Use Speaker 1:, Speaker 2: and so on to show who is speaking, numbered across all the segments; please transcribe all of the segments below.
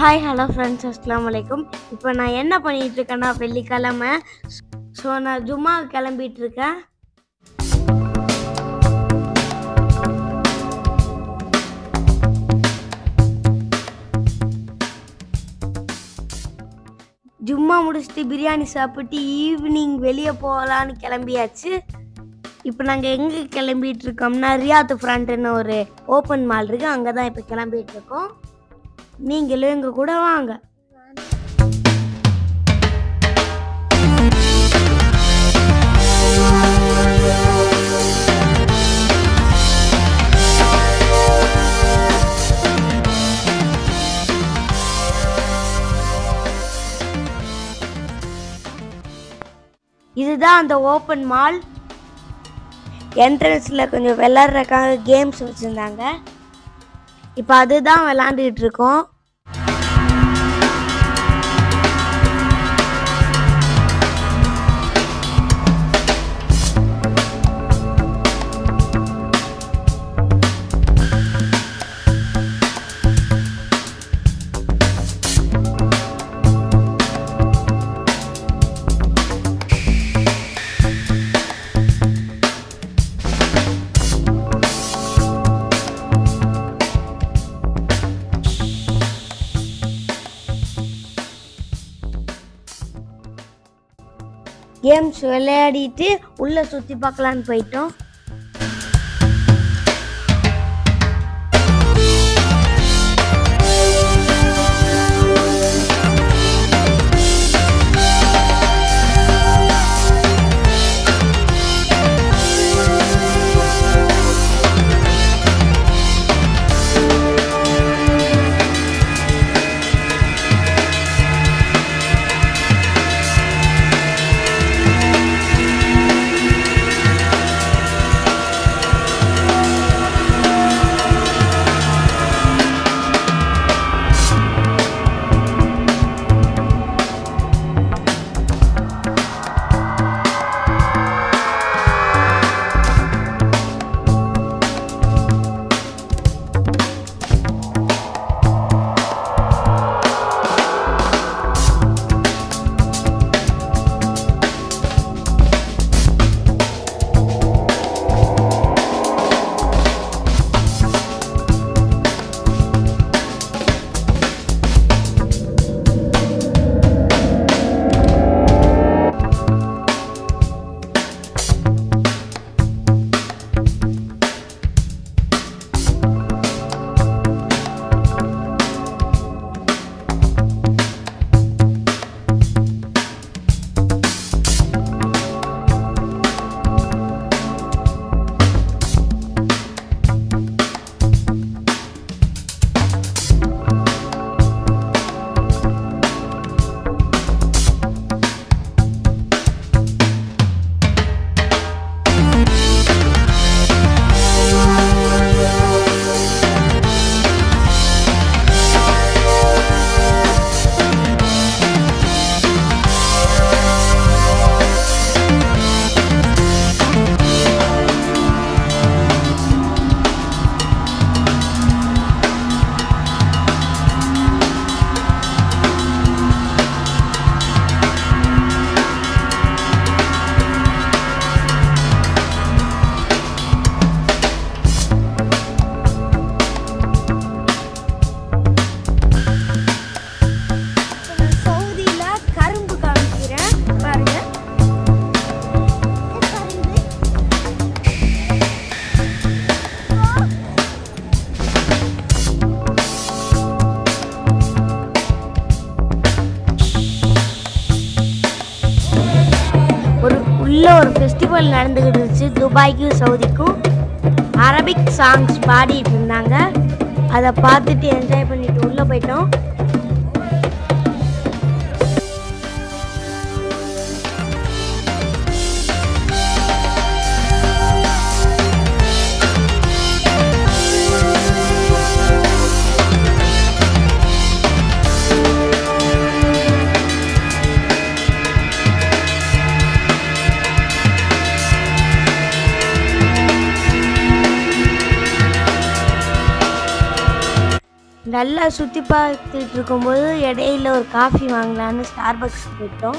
Speaker 1: hi hello friends அஸ்லாம் வலைக்கும் இப்போ நான் என்ன பண்ணிட்டு இருக்கேன்னா வெள்ளிக்கிழமை ஸோ நான் ஜும்மா கிளம்பிட்டு இருக்கேன் ஜும்மா முடிச்சுட்டு பிரியாணி சாப்பிட்டு ஈவினிங் வெளியே போகலான்னு கிளம்பியாச்சு இப்போ நாங்கள் எங்கே கிளம்பிட்டு இருக்கோம்னா ரியாத் ஃப்ரண்ட்னு ஒரு ஓப்பன் மால் இருக்குது அங்கே தான் இப்போ கிளம்பிட்டு இருக்கோம் நீங்களும் எங்கள் கூட வாங்க இதுதான் அந்த ஓப்பன் மால் என்ட்ரன்ஸில் கொஞ்சம் விளாட்றதுக்காக கேம்ஸ் வச்சுருந்தாங்க இப்போ அதுதான் விளாண்டுட்டு இருக்கோம் கேம்ஸ் விளையாடிட்டு உள்ளே சுற்றி பார்க்கலான்னு போயிட்டோம் சவுதியில் கரும்பு காமிக்கிறேன் பாருங்க ஒரு உள்ள ஒரு ஃபெஸ்டிவல் நடந்துகிட்டு இருந்துச்சு துபாய்க்கும் சவுதிக்கும் அரபிக் சாங்ஸ் பாடிட்டு இருந்தாங்க அதை பார்த்துட்டு என்ஜாய் பண்ணிட்டு உள்ள போயிட்டோம் நல்லா சுற்றி பார்த்துட்டு இருக்கும்போது இடையில ஒரு காஃபி வாங்கலான்னு ஸ்டார்பக்ஸ் போயிட்டோம்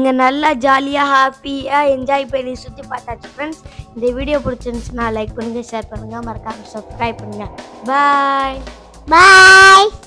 Speaker 1: இங்கே நல்லா ஜாலியாக ஹாப்பியாக என்ஜாய் பண்ணி சுற்றி பார்த்தாச்சு ஃப்ரெண்ட்ஸ் இந்த வீடியோ பிடிச்சிருந்துச்சுன்னா லைக் பண்ணுங்கள் ஷேர் பண்ணுங்கள் மறக்காமல் சப்ஸ்கிரைப் பண்ணுங்கள் பாய்
Speaker 2: பாய்